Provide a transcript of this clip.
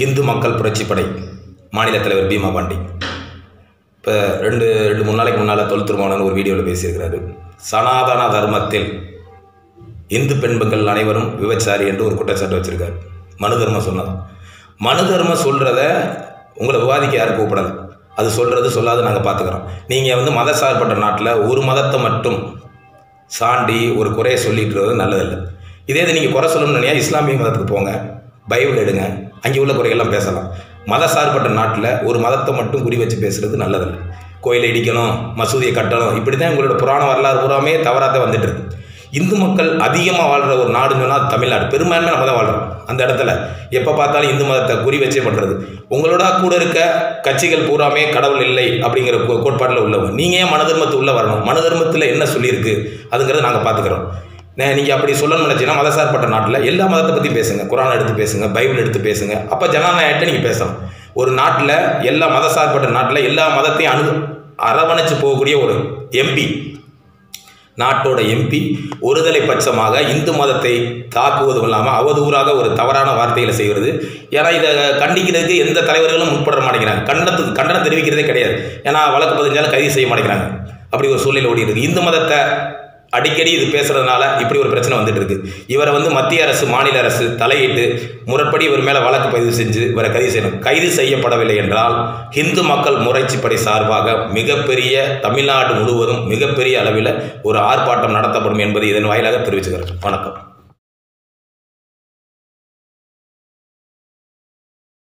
ஹிந்து மக்கள் புரட்சிப்படை மாநில தலைவர் பீமா பாண்டி இப்போ ரெண்டு ரெண்டு மூணு நாளைக்கு முன்னால் தொல் திருமாவளவன் ஒரு வீடியோவில் பேசியிருக்கிறாரு சனாதன தர்மத்தில் இந்து பெண்கள் அனைவரும் விபச்சாரி என்று ஒரு குற்றச்சாட்டு வச்சிருக்காரு மனு தர்மம் சொன்னது மனு தர்மம் சொல்கிறத உங்களை விவாதிக்க யாரும் கூப்பிடல அது சொல்கிறது சொல்லாது நாங்கள் பார்த்துக்குறோம் நீங்கள் வந்து மத சார்பற்ற நாட்டில் ஒரு மதத்தை மட்டும் சாண்டி ஒரு குறையை சொல்லிட்டு இருக்கிறது நல்லதில்லை இதே இது நீங்கள் குறை சொல்லணும்னு இஸ்லாமிய மதத்துக்கு போங்க பைபிள் எடுங்க அங்கே உள்ள குறைகள்லாம் பேசலாம் மத சார்பற்ற நாட்டில் ஒரு மதத்தை மட்டும் குறி வச்சு பேசுறது நல்லதில்லை கோயிலை இடிக்கணும் மசூதியை கட்டணும் இப்படி தான் உங்களோட புராண வரலாறு பூராமே தவறாக தான் வந்துட்டு இருக்கு இந்து மக்கள் அதிகமாக வாழ்கிற ஒரு நாடுன்னு சொன்னால் அது தமிழ்நாடு பெரும்பான்மை நம்ம தான் வாழ்கிறோம் அந்த இடத்துல எப்போ பார்த்தாலும் இந்து மதத்தை குறி வச்சே பண்ணுறது உங்களோட கூட இருக்க கட்சிகள் பூராமே கடவுள் இல்லை அப்படிங்கிற கோ- கோட்பாட்டில் உள்ளவங்க நீங்கள் ஏன் மன தர்மத்து உள்ளே வரணும் மன தர்மத்தில் என்ன சொல்லியிருக்கு அதுங்கிறத நாங்கள் பார்த்துக்குறோம் நீங்கள் அப்படி சொல்லணும்னு நினச்சிங்கன்னா மதசார்பற்ற நாட்டில் எல்லா மதத்தை பற்றி பேசுங்க குரான் எடுத்து பேசுங்க பைபிள் எடுத்து பேசுங்க அப்போ ஜனநாயகத்தை நீங்கள் பேசலாம் ஒரு நாட்டில் எல்லா மதசார்பற்ற நாட்டில் எல்லா மதத்தையும் அணு அரவணைச்சு போகக்கூடிய ஒரு எம்பி நாட்டோட எம்பி ஒருதலை பட்சமாக இந்து மதத்தை தாக்குவதும் இல்லாமல் அவதூறாக ஒரு தவறான வார்த்தைகளை செய்கிறது ஏன்னா இதை கண்டிக்கிறதுக்கு எந்த தலைவர்களும் முற்பட மாட்டேங்கிறாங்க கண்டனத்துக்கு கண்டனம் தெரிவிக்கிறதே கிடையாது ஏன்னா வழக்கு பதிஞ்சாலும் கைது செய்ய மாட்டேங்கிறாங்க அப்படி ஒரு சூழ்நிலை ஓடி இருக்கு இந்து மதத்தை அடிக்கடி இது பேசுறதுனால இப்படி ஒரு பிரச்சனை வந்துட்டு இருக்கு இவரை வந்து மத்திய அரசு மாநில அரசு தலையிட்டு முறைப்படி இவர் மேல வழக்கு பதிவு செஞ்சு இவரை கைது செய்யணும் கைது செய்யப்படவில்லை என்றால் இந்து மக்கள் முறைச்சிப்படை சார்பாக மிகப்பெரிய தமிழ்நாடு முழுவதும் மிகப்பெரிய அளவில் ஒரு ஆர்ப்பாட்டம் நடத்தப்படும் என்பதை இதன் வாயிலாக தெரிவிச்சுக்கிறேன் வணக்கம்